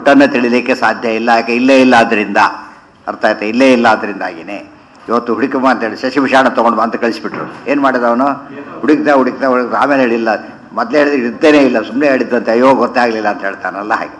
ಹುಟ್ಟನ್ನು ತಿಳಿಲಿಕ್ಕೆ ಸಾಧ್ಯ ಇಲ್ಲ ಯಾಕೆ ಇಲ್ಲೇ ಇಲ್ಲ ಅದರಿಂದ ಅರ್ಥ ಆಯ್ತಾ ಇಲ್ಲೇ ಇಲ್ಲ ಅದರಿಂದಾಗಿನೇ ಇವತ್ತು ಹುಡುಕಮ್ಮ ಅಂತ ಹೇಳಿ ಶಶಿಭೂಷಣ ತೊಗೊಂಡು ಬಾ ಅಂತ ಕಳಿಸ್ಬಿಟ್ರು ಏನು ಮಾಡಿದ ಅವನು ಹುಡುಕ್ದ ಹುಡುಕ್ದ ಹುಡುಕ್ದ ಆಮೇಲೆ ಹೇಳಿಲ್ಲ ಮೊದಲೇ ಹೇಳಿದ್ರೆ ಇರ್ತೇನೆ ಇಲ್ಲ ಸುಮ್ಮನೆ ಹೇಳಿದ್ದಂತೆ ಅಯ್ಯೋ ಗೊತ್ತಾಗಲಿಲ್ಲ ಅಂತ ಹೇಳ್ತಾನಲ್ಲ ಹಾಗೆ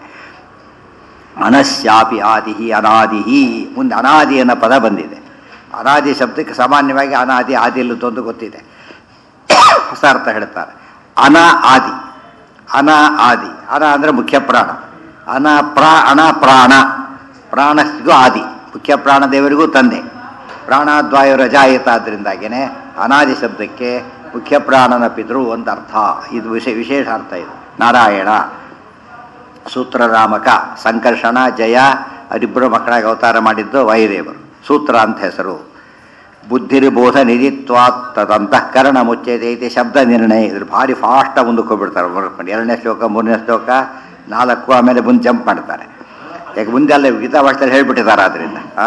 ಅನಶ್ಯಾಪಿ ಆದಿಹಿ ಅನಾದಿಹಿ ಮುಂದೆ ಅನಾದಿ ಅನ್ನೋ ಪದ ಬಂದಿದೆ ಅನಾದಿ ಶಬ್ದಕ್ಕೆ ಸಾಮಾನ್ಯವಾಗಿ ಅನಾದಿ ಆದಿ ಇಲ್ಲದ್ದು ಒಂದು ಗೊತ್ತಿದೆ ಹೊಸ ಅರ್ಥ ಹೇಳ್ತಾರೆ ಅನ ಆದಿ ಅನ ಆದಿ ಅನ ಅಂದರೆ ಮುಖ್ಯ ಪ್ರಾಣ ಅನ ಪ್ರಾ ಅಣ ಪ್ರಾಣ ಪ್ರಾಣಸ್ಗೂ ಆದಿ ಮುಖ್ಯ ಪ್ರಾಣ ದೇವರಿಗೂ ತಂದೆ ಪ್ರಾಣದ್ವಾಯು ರಜಾಯಿತ ಆದ್ದರಿಂದಾಗಿಯೇ ಅನಾದಿ ಶಬ್ದಕ್ಕೆ ಮುಖ್ಯ ಪ್ರಾಣನ ಪಿತೃ ಒಂದು ಅರ್ಥ ಇದು ವಿಶೇ ವಿಶೇಷ ಅರ್ಥ ಇದು ನಾರಾಯಣ ಸೂತ್ರರಾಮಕ ಸಂಕರ್ಷಣ ಜಯ ಅವರಿಬ್ಬರು ಮಕ್ಕಳಾಗಿ ಅವತಾರ ಮಾಡಿದ್ದು ವಾಯುದೇವರು ಸೂತ್ರ ಅಂತ ಹೆಸರು ಬುದ್ಧಿರ್ಬೋಧ ನಿಧಿತ್ವಾತ್ ತದಂತಃಕರಣ ಮುಚ್ಚೈತೆ ಐತಿ ಶಬ್ದ ನಿರ್ಣಯ ಇದ್ರ ಭಾರಿ ಫಾಸ್ಟಾಗಿ ಮುಂದಕ್ಕೆ ಹೋಗ್ಬಿಡ್ತಾರೆ ಬರ್ಕೊಂಡು ಎರಡನೇ ಶ್ಲೋಕ ಮೂರನೇ ಶ್ಲೋಕ ನಾಲ್ಕು ಆಮೇಲೆ ಮುಂದೆ ಜಂಪ್ ಮಾಡ್ತಾರೆ ಯಾಕೆ ಮುಂದೆ ಅಲ್ಲೇ ಗೀತಾವಾಸ್ತಲ್ಲಿ ಹೇಳ್ಬಿಟ್ಟಿದ್ದಾರೆ ಆದ್ದರಿಂದ ಆ?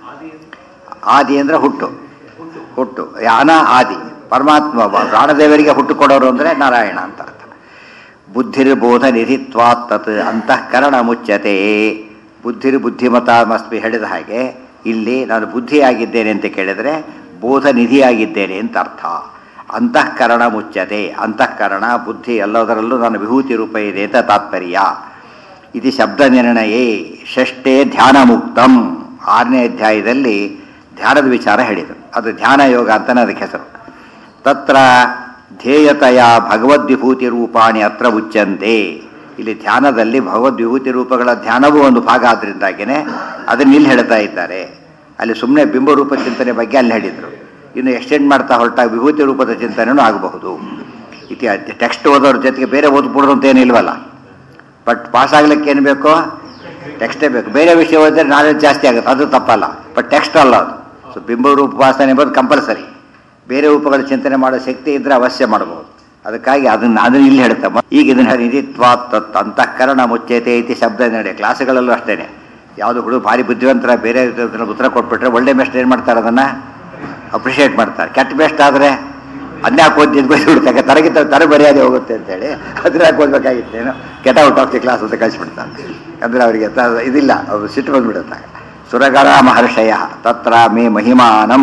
ಆದಿ ಅಂದರೆ ಹುಟ್ಟು ಹುಟ್ಟು ಯಾನ ಆದಿ ಪರಮಾತ್ಮ ಪ್ರಾಣದೇವರಿಗೆ ಹುಟ್ಟು ಕೊಡೋರು ಅಂದರೆ ನಾರಾಯಣ ಅಂತ ಅರ್ಥ ಬುದ್ಧಿರ್ಬೋಧ ನಿಧಿತ್ವಾತ್ ತತ್ ಅಂತಃಕರಣ ಮುಚ್ಚತೆ ಬುದ್ಧಿರ್ ಬುದ್ಧಿಮತಾಮಸ್ಮಿ ಹೇಳಿದ ಹಾಗೆ ಇಲ್ಲಿ ನಾನು ಬುದ್ಧಿಯಾಗಿದ್ದೇನೆ ಅಂತ ಕೇಳಿದರೆ ಬೋಧ ನಿಧಿಯಾಗಿದ್ದೇನೆ ಅಂತ ಅರ್ಥ ಅಂತಃಕರಣ ಮುಚ್ಚತೆ ಅಂತಃಕರಣ ಬುದ್ಧಿ ಎಲ್ಲದರಲ್ಲೂ ನಾನು ವಿಭೂತಿ ರೂಪ ಇದೆ ಅಂತ ತಾತ್ಪರ್ಯ ಇದು ಶಬ್ದ ನಿರ್ಣಯೇ ಷಷ್ಠೇ ಧ್ಯಾನ ಮುಕ್ತಂ ಆರನೇ ಅಧ್ಯಾಯದಲ್ಲಿ ಧ್ಯಾನದ ವಿಚಾರ ಹೇಳಿದರು ಅದು ಧ್ಯಾನ ಯೋಗ ಅಂತಲೇ ಅದಕ್ಕೆ ಹೆಸರು ತತ್ರ ಧ್ಯೇಯತೆಯ ಭಗವದ್ವಿಭೂತಿ ರೂಪಾಣಿ ಅತ್ರ ಉಚ್ಚಂತೆ ಇಲ್ಲಿ ಧ್ಯಾನದಲ್ಲಿ ಭಗವದ್ವಿಭೂತಿ ರೂಪಗಳ ಧ್ಯಾನವೂ ಒಂದು ಭಾಗ ಆದ್ದರಿಂದಾಗಿಯೇ ಅದನ್ನ ಇಲ್ಲಿ ಹೇಳ್ತಾ ಇದ್ದಾರೆ ಅಲ್ಲಿ ಸುಮ್ಮನೆ ಬಿಂಬರೂಪ ಚಿಂತನೆ ಬಗ್ಗೆ ಅಲ್ಲಿ ಹೇಳಿದರು ಇನ್ನು ಎಕ್ಸ್ಟೆಂಡ್ ಮಾಡ್ತಾ ಹೊರಟಾಗ ವಿಭೂತಿ ರೂಪದ ಚಿಂತನೆಯೂ ಆಗಬಹುದು ಇತಿ ಟೆಕ್ಸ್ಟ್ ಓದೋರ ಜೊತೆಗೆ ಬೇರೆ ಓದ್ಬಿಡೋದು ಅಂತ ಏನಿಲ್ವಲ್ಲ ಬಟ್ ಪಾಸ್ ಆಗ್ಲಿಕ್ಕೆ ಏನು ಬೇಕು ಟೆಕ್ಸ್ಟೇ ಬೇಕು ಬೇರೆ ವಿಷಯ ಓದಿದ್ರೆ ನಾಲೆಜ್ ಜಾಸ್ತಿ ಆಗುತ್ತೆ ಅದು ತಪ್ಪಲ್ಲ ಬಟ್ ಟೆಕ್ಸ್ಟ್ ಅಲ್ಲ ಅದು ಸೊ ಬಿಂಬರೂಪ ಉಪಾಸನೆ ಎಂಬುದು ಕಂಪಲ್ಸರಿ ಬೇರೆ ರೂಪಗಳ ಚಿಂತನೆ ಮಾಡೋ ಶಕ್ತಿ ಇದ್ರೆ ಅವಶ್ಯ ಮಾಡಬಹುದು ಅದಕ್ಕಾಗಿ ಅದನ್ನ ಅದನ್ನ ಇಲ್ಲಿ ಹೇಳ್ತಾ ಈಗ ಇದನ್ನ ನಿಧಿತ್ವಾ ತತ್ ಅಂತಃಕರಣ ಮುಚ್ಚೈತೆ ಐತಿ ಶಬ್ದ ನಡೆ ಕ್ಲಾಸ್ಗಳಲ್ಲೂ ಅಷ್ಟೇನೆ ಯಾವುದು ಹುಡುಗ ಭಾರಿ ಬುದ್ಧಿವಂತರ ಬೇರೆ ಇದನ್ನ ಉತ್ತರ ಕೊಟ್ಬಿಟ್ರೆ ಒಳ್ಳೆ ಬೆಸ್ಟ್ ಏನು ಮಾಡ್ತಾರೆ ಅದನ್ನ ಅಪ್ರಿಷಿಯೇಟ್ ಮಾಡ್ತಾರೆ ಕೆಟ್ಟ ಬೆಸ್ಟ್ ಆದರೆ ಅದ್ನ್ಯಾಕೆ ಓದಿ ಬೈದ್ಬಿಡ್ತಾರೆ ತರಗಿತ್ತ ತರ ಮರ್ಯಾದೆ ಹೋಗುತ್ತೆ ಅಂತೇಳಿ ಅದನ್ನ ಯಾಕೆ ಓದ್ಬೇಕಾಗಿತ್ತೇನು ಕೆಟ ಔಟ್ ಆಫ್ ದಿ ಕ್ಲಾಸ್ ಅಂತ ಕಳಿಸ್ಬಿಡ್ತಾರೆ ಅಂದರೆ ಅವರಿಗೆ ತ- ಇದಿಲ್ಲ ಅವರು ಸಿಟ್ಟು ಬಂದ್ಬಿಡುತ್ತೆ ಸುರಗಣ ಮಹರ್ಷಯ ತತ್ರ ಮೇ ಮಹಿಮಾನಂ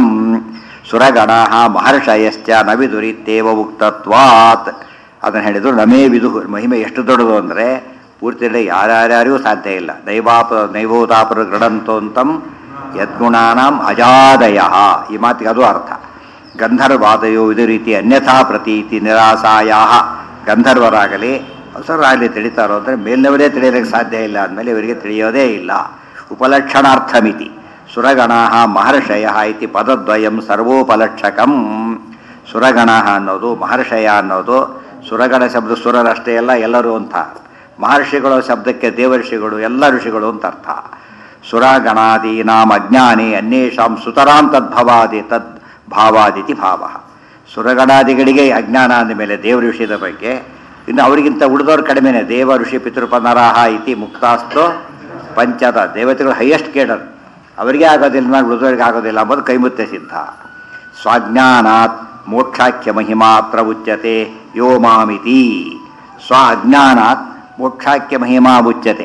ಸುರಗಣ ಮಹರ್ಷಯಶ್ಚ ನ ವಿದುರಿತ್ತೇವ ಉಕ್ತತ್ವಾತ್ ಅದನ್ನು ಹೇಳಿದ್ರು ನಮೇ ವಿದು ಮಹಿಮೆ ಎಷ್ಟು ದೊಡ್ಡದು ಅಂದರೆ ಪೂರ್ತಿ ಯಾರ್ಯಾರ್ಯಾರಿಗೂ ಸಾಧ್ಯ ಇಲ್ಲ ದೈವಾಪ ನೈವೋತಾಪರ ಗೃಢಂತೋಂತಂ ಯದ್ಗುಣಾನಾಂ ಅಜಾದಯ ಈ ಮಾತಿಗೆ ಅದು ಅರ್ಥ ಗಂಧರ್ವಾದಯೋ ಇದು ರೀತಿ ಅನ್ಯಥಾ ಪ್ರತೀತಿ ನಿರಾಸಾಯ ಗಂಧರ್ವರಾಗಲಿ ಹೊಸರಾಗಲಿ ತಿಳಿತಾರೋ ಅಂದರೆ ಮೇಲ್ನವರೇ ತಿಳಿಯೋದಕ್ಕೆ ಸಾಧ್ಯ ಇಲ್ಲ ಅಂದಮೇಲೆ ಇವರಿಗೆ ತಿಳಿಯೋದೇ ಇಲ್ಲ ಉಪಲಕ್ಷಣಾರ್ಥಮಿತಿ ಸುರಗಣ ಮಹರ್ಷಯ ಇತಿ ಪದದ್ವಯಂ ಸರ್ವೋಪಲಕ್ಷಕಂ ಸುರಗಣ ಅನ್ನೋದು ಮಹರ್ಷಯ ಅನ್ನೋದು ಸುರಗಣ ಶಬ್ದ ಸುರರಷ್ಟೇ ಅಲ್ಲ ಎಲ್ಲರೂ ಅಂತ ಮಹರ್ಷಿಗಳು ಶಬ್ದಕ್ಕೆ ದೇವರ್ಷಿಗಳು ಎಲ್ಲ ಋಷಿಗಳು ಅಂತ ಅರ್ಥ ಸುರಗಣಾದೀನಾಂ ಅಜ್ಞಾನಿ ಅನ್ಯೇಷಾಂ ಸುತರಾಂ ತದ್ಭವಾದಿ ತದ್ ಭಾವಾದಿತಿ ಭಾವ ಸುರಗಣಾದಿಗಳಿಗೆ ಅಜ್ಞಾನ ಅಂದಮೇಲೆ ದೇವ ಋಷಿದ ಬಗ್ಗೆ ಇನ್ನು ಅವರಿಗಿಂತ ಉಳಿದವ್ರು ಕಡಿಮೆನೆ ದೇವ ಋಷಿ ಪಿತೃಪನರಾಹ ಇತಿ ಮುಕ್ತಾಸ್ತು ಪಂಚದ ದೇವತೆಗಳು ಹೈಯೆಸ್ಟ್ ಕೇಡರ್ ಅವರಿಗೆ ಆಗೋದಿಲ್ಲ ನಾನು ಉಳಿದವರಿಗೆ ಆಗೋದಿಲ್ಲ ಅಂಬುದು ಕೈಮುತ್ತೆ ಸಿದ್ಧ ಸ್ವಾಜ್ಞಾನಾತ್ ಮೋಕ್ಷಾಖ್ಯ ಮಹಿಮಾತ್ರ ಉಚ್ಯತೆ ಯೋ ಮಾಮಿತಿ ಸ್ವ ಅಜ್ಞಾನಾತ್ ಮೋಕ್ಷಾಖ್ಯ ಮಹಿಮಾ ಉಚ್ಯತೆ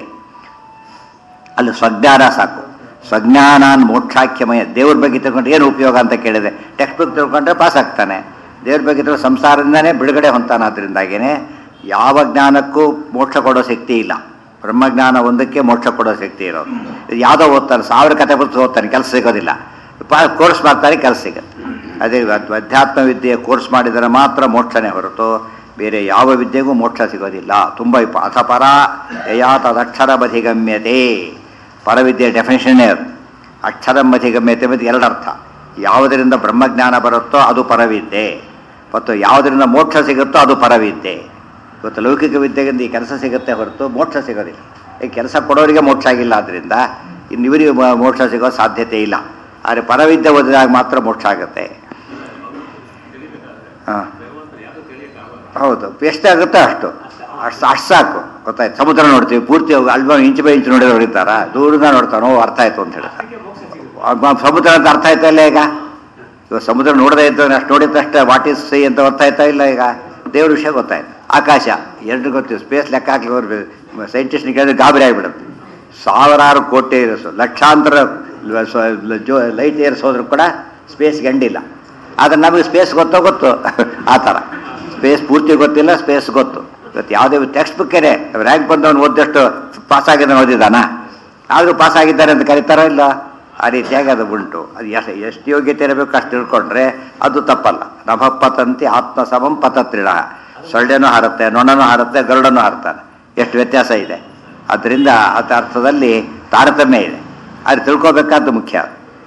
ಅಲ್ಲಿ ಸ್ವಜ್ಞಾನ ಸಾಕು ಸ್ವಜ್ಞಾನಾನ್ ಮೋಕ್ಷಾಖ್ಯಮಯ ದೇವ್ರ ಬಗ್ಗೆ ತಿಳ್ಕೊಂಡ್ರೆ ಏನು ಉಪಯೋಗ ಅಂತ ಕೇಳಿದೆ ಟೆಕ್ಸ್ಟ್ ಬುಕ್ ತಿಳ್ಕೊಂಡ್ರೆ ಪಾಸ್ ಆಗ್ತಾನೆ ದೇವ್ರ ಬಗ್ಗೆ ತಿಳ್ಕೊಂಡು ಸಂಸಾರದಿಂದನೇ ಬಿಡುಗಡೆ ಹೊಂತಾನ ಅದರಿಂದಾಗೇನೆ ಯಾವ ಜ್ಞಾನಕ್ಕೂ ಮೋಕ್ಷ ಕೊಡೋ ಶಕ್ತಿ ಇಲ್ಲ ಬ್ರಹ್ಮಜ್ಞಾನ ಒಂದಕ್ಕೆ ಮೋಕ್ಷ ಕೊಡೋ ಶಕ್ತಿ ಇರೋದು ಇದು ಯಾವುದೋ ಓದ್ತಾನೆ ಸಾವಿರ ಕಥೆ ಪುಸ್ತಕ ಓದ್ತಾನೆ ಕೆಲಸ ಸಿಗೋದಿಲ್ಲ ಪಾ ಕೋರ್ಸ್ ಮಾಡ್ತಾರೆ ಕೆಲಸ ಸಿಗುತ್ತೆ ಅದೇ ಅದ್- ಅಧ್ಯಾತ್ಮ ವಿದ್ಯೆ ಕೋರ್ಸ್ ಮಾಡಿದರೆ ಮಾತ್ರ ಮೋಕ್ಷನೇ ಹೊರತು ಬೇರೆ ಯಾವ ವಿದ್ಯೆಗೂ ಮೋಕ್ಷ ಸಿಗೋದಿಲ್ಲ ತುಂಬ ಇಪ್ಪ ಅಥಪರ ಯಯಾ ತದಕ್ಷರ ಬಧಿಗಮ್ಯತೆ ಪರವಿದ್ಯೆ ಡೆಫಿನೇಷನ್ನೇ ಅದು ಅಕ್ಷರಂ ಬಧಿಗಮ್ಯತೆ ಮತ್ತು ಎರಡು ಅರ್ಥ ಯಾವುದರಿಂದ ಬ್ರಹ್ಮಜ್ಞಾನ ಬರುತ್ತೋ ಅದು ಪರವಿದ್ಯೆ ಮತ್ತು ಯಾವುದರಿಂದ ಮೋಕ್ಷ ಸಿಗುತ್ತೋ ಅದು ಪರವಿದ್ಯೆ ಇವತ್ತು ಲೌಕಿಕ ವಿದ್ಯೆಗಿಂದ ಈ ಕೆಲಸ ಸಿಗುತ್ತೆ ಹೊರತು ಮೋಕ್ಷ ಸಿಗೋದಿಲ್ಲ ಈ ಕೆಲಸ ಕೊಡೋರಿಗೆ ಮೋಕ್ಷ ಆಗಿಲ್ಲ ಆದ್ದರಿಂದ ಇನ್ನು ಇವರಿಗೆ ಮೋ- ಮೋಕ್ಷ ಸಿಗೋ ಸಾಧ್ಯತೆ ಇಲ್ಲ ಆದರೆ ಪರವಿದ್ಯೆ ಓದಿದಾಗ ಮಾತ್ರ ಮೋಕ್ಷ ಆಗುತ್ತೆ ಹಾಂ ಹೌದು ಎಷ್ಟಾಗುತ್ತೋ ಅಷ್ಟು ಅಷ್ಟು ಅಷ್ಟು ಸಾಕು ಗೊತ್ತಾಯ್ತು ಸಮುದ್ರ ನೋಡ್ತೀವಿ ಪೂರ್ತಿ ಅಲ್ವಾ ಇಂಚು ಬೈ ಇಂಚು ನೋಡಿದ್ರೆ ಹೊಡಿತಾರ ದೂರದಿಂದ ನೋಡ್ತಾನೋ ಅರ್ಥ ಆಯ್ತು ಅಂತ ಹೇಳ್ತಾರೆ ಅಬ್ಬ ಸಮುದ್ರ ಅಂತ ಅರ್ಥ ಆಯ್ತಾ ಇಲ್ಲ ಈಗ ಇವಾಗ ಸಮುದ್ರ ನೋಡದೇ ಇದ್ದವನು ಅಷ್ಟು ನೋಡಿದ ತಕ್ಷಣ ವಾಟ್ ಇಸ್ ಸೈ ಅಂತ ಅರ್ಥ ಆಯ್ತಾ ಇಲ್ಲ ಈಗ ದೇವ್ರ ವಿಷಯ ಗೊತ್ತಾಯ್ತು ಆಕಾಶ ಎರಡು ಗೊತ್ತು ಸ್ಪೇಸ್ ಲೆಕ್ಕ ಹಾಕಿ ಸೈಂಟಿಸ್ಟ್ನ ಕೇಳಿದ್ರೆ ಗಾಬರಿ ಆಗಿಬಿಡುತ್ತೆ ಸಾವಿರಾರು ಕೋಟಿ ಇಯರ್ಸ್ ಲಕ್ಷಾಂತರ ಲೈಟ್ ಇಯರ್ಸ್ ಹೋದ್ರೂ ಕೂಡ ಸ್ಪೇಸ್ ಗಂಡಿಲ್ಲ ಆದರೆ ನಮಗೆ ಸ್ಪೇಸ್ ಗೊತ್ತೋ ಗೊತ್ತು ಆ ಥರ ಸ್ಪೇಸ್ ಪೂರ್ತಿ ಗೊತ್ತಿಲ್ಲ ಸ್ಪೇಸ್ ಗೊತ್ತು ಇವತ್ತು ಯಾವುದೇ ಟೆಕ್ಸ್ಟ್ ಬುಕ್ಕೇನೆ ರ್ಯಾಂಕ್ ಬಂದವನು ಓದಷ್ಟು ಪಾಸ್ ಆಗಿದ್ದಾನೆ ಓದಿದಾನ ಆದರೂ ಪಾಸ್ ಆಗಿದ್ದಾರೆ ಅಂತ ಕರೀತಾರೋ ಇಲ್ಲ ಆ ರೀತಿಯಾಗಿ ಅದು ಉಂಟು ಅದು ಎಷ್ಟು ಎಷ್ಟು ಯೋಗ್ಯತೆ ಇರಬೇಕು ಅಷ್ಟು ತಿಳ್ಕೊಂಡ್ರೆ ಅದು ತಪ್ಪಲ್ಲ ನಭಪತಂತಿ ಆತ್ಮ ಸಮಂ ಪತತ್ರಿಣ ಸೊಳ್ಳೆನೂ ಹಾರುತ್ತೆ ನೊಣನೂ ಹಾರುತ್ತೆ ಗರುಡನೂ ಹಾರ್ತಾನೆ ಎಷ್ಟು ವ್ಯತ್ಯಾಸ ಇದೆ ಅದರಿಂದ ಅದ ಅರ್ಥದಲ್ಲಿ ತಾರತಮ್ಯ ಇದೆ ಅದು ತಿಳ್ಕೊಬೇಕಾದ್ದು ಮುಖ್ಯ